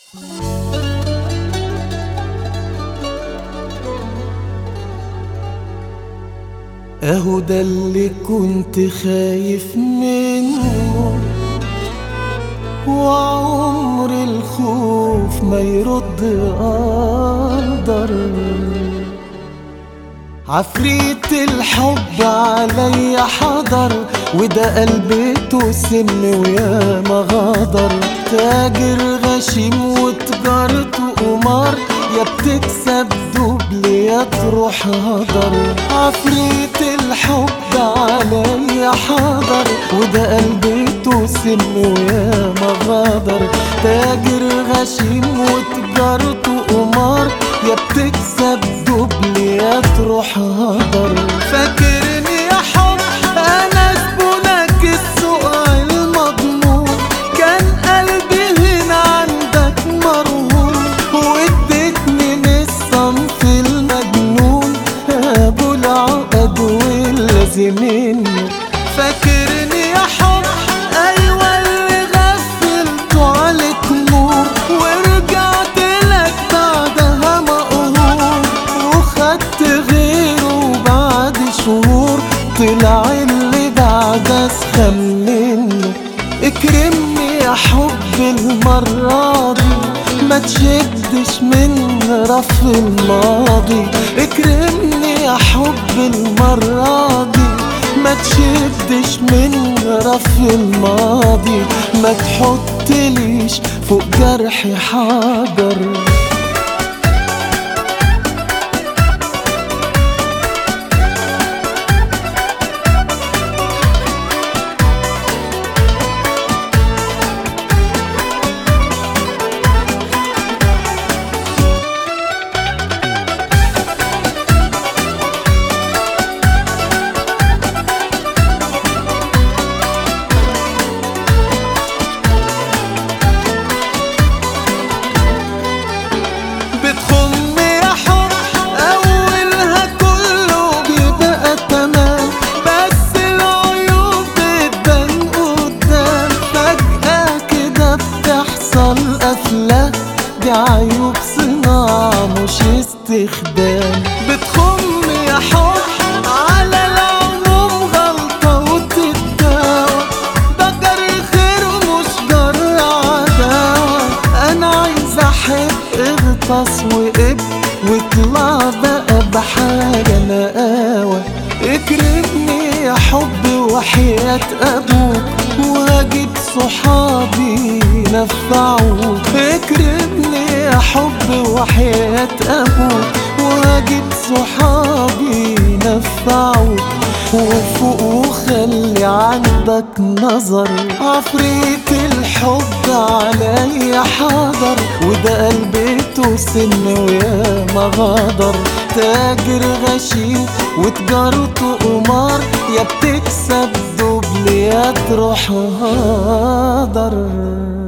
اهو ده اللي كنت خايف منه وعمر الخوف ما يرد قدر عفريت الحب عليا حضر وده قلبته سم ويا ما غدر تاجر غشيم وتجارته قمار يا بتكسب دبل يا تروح هدر عفريت الحب عليا حضر وده قلبته سم ويا ما غدر تاجر غشيم وتجارته قمار يا بتكسب دبل يا تروح هدر فاكرني يا حب انا زبونك السوق المضمون كان قلبي هنا عندك مرهون واديتني من الصنف المجنون ابو العقد واللازمين فاكرني يا حب ايوه اللي غفلته عليك نور ورجعت لك بعدها مقهور وخدت غيره بعد شهور طلع اللي بعد اسخن منه اكرمني يا حب المرة دي ما تشدش من رف الماضي اكرمني يا حب المرة دي ما تشدش من رف الماضي ما تحطليش فوق جرحي حجر بتخم يا حب اولها كله بيبقى تمام بس العيوب بتبان قدام فجأة كده بتحصل قفلة دي عيوب صناعة مش استخدام بتخم يا حب على العموم غلطة وتتداوى ده جري خير مش جر عداوة أنا عايز أحب اغطس وقب واطلع بقى بحاجة نقاوة اكرمني يا حب وحياة أبوك وهجيب صحابي نفعوك اكرمني يا حب وحياة أبوك وهجيب صحابي نفعوك وفوق وخلي عندك نظر عفريت الحب عليا حاضر وده قلبته سن ويا ما غدر تاجر غشيم وتجارته قمار يا بتكسب دبل يا تروح هدر